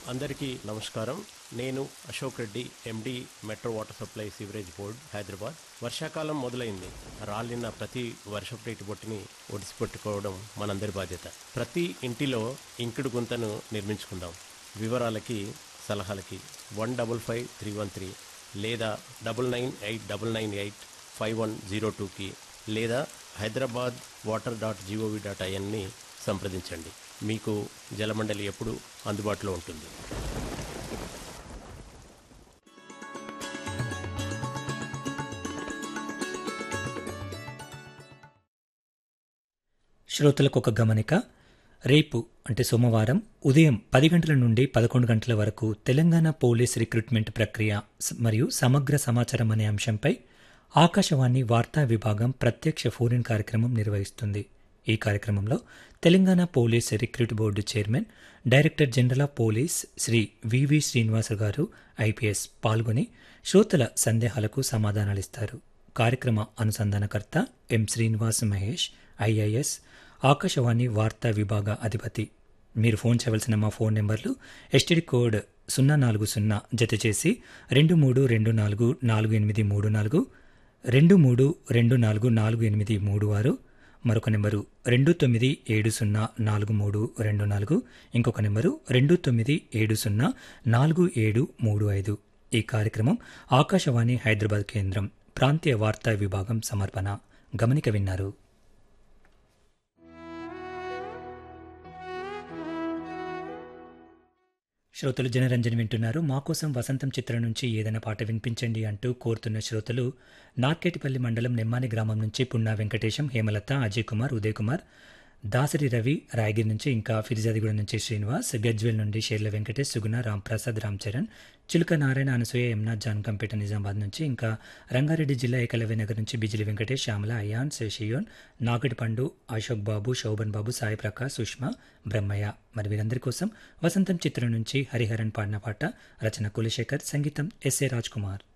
అందరికీ నమస్కారం నేను Ashok Reddy M D metro water supply sewerage board Hyderabad వర్షాకాలం మొదలైంది రాలిన ప్రతి వర్షపు నీటి బొట్టుని ఒడిసిపెట్టుకోవడం మనందరి బాధ్యత ప్రతి ఇంటిలో ఇంకుడు గుంతను నిర్మించుకుందాం వివరాలకి సలహాలకి one double five three one three లేదా double nine eight double nine eight five one zero టూకి లేదా Hyderabad water dot G O V dot ఐఎన్ని సంప్రదించండి మీకు జలమండలి ఎప్పుడు అందుబాటులో ఉంటుంది శ్రోతలకు ఒక గమనిక రేపు అంటే సోమవారం ఉదయం పది గంటల నుండి పదకొండు గంటల వరకు తెలంగాణ పోలీస్ రిక్రూట్మెంట్ ప్రక్రియ స- మరియు సమగ్ర సమాచారం అనే అంశంపై ఆకాశవాణి వార్తా విభాగం ప్రత్యక్ష ఫోన్ కార్యక్రమం నిర్వహిస్తుంది ఈ కార్యక్రమంలో Telangana police recruit board chairman director general of police Shri V V Srinivasa garu I P S పాల్గొని శ్రోతల సందేహాలకు సమాధానాలిస్తారు కార్యక్రమ అనుసంధానకర్త ఎం శ్రీనివాస్ మహేష్ ఐఐఎస్ ఆకాశవాణి వార్తా విభాగ అధిపతి మీరు ఫోన్ చేయవలసిన మా ఫోన్ నెంబర్లు ఎస్టీడీ కోడ్ సున్నా నాలుగు సున్నా జత చేసి రెండు మూడు రెండు నాలుగు నాలుగు ఎనిమిది మూడు నాలుగు రెండు మూడు రెండు నాలుగు నాలుగు ఎనిమిది మూడు ఆరు మరొక నెంబరు రెండు తొమ్మిది ఏడు సున్నా నాలుగు మూడు రెండు నాలుగు ఇంకొక నెంబరు రెండు తొమ్మిది ఏడు సున్నా నాలుగు ఏడు మూడు ఐదు ఈ కార్యక్రమం ఆకాశవాణి హైదరాబాద్ కేంద్రం ప్రాంతీయ వార్తా విభాగం సమర్పణ గమనిక విన్నారు శ్రోతలు జనరంజన్ వింటున్నారు మా కోసం వసంతం చిత్రం నుంచి ఏదైనా పాట వినిపించండి అంటూ కోరుతున్న శ్రోతలు నార్కేటిపల్లి మండలం నెమ్మాని గ్రామం నుంచి పున్నా వెంకటేశం హేమలత అజయ్ కుమార్ ఉదయ్ కుమార్ దాసరి రవి రాయగిరి నుంచి ఇంకా ఫిర్జాదిగూడ నుంచి శ్రీనివాస్ గజ్వేల్ నుండి షేర్ల వెంకటేష్ సుగుణ రాంప్రసాద్ రామ్ చరణ్ చిలుక నారాయణ అనసూయ యమునా జాన్కంపేట నిజామాబాద్ నుంచి ఇంకా రంగారెడ్డి జిల్లా ఏకలవ్య నగర్ నుంచి బిజిలి వెంకటేష్ శ్యామల అయాన్ శేషియోన్ నాగటి పండు అశోక్ బాబు శోభన్ బాబు సాయి ప్రకాష్ సుష్మా బ్రహ్మయ్య మరి వీరందరి కోసం వసంతం చిత్రం నుంచి హరిహరన్ పాడిన పాట రచన కులశేఖర్ సంగీతం ఎస్ఏ రాజ్ కుమార్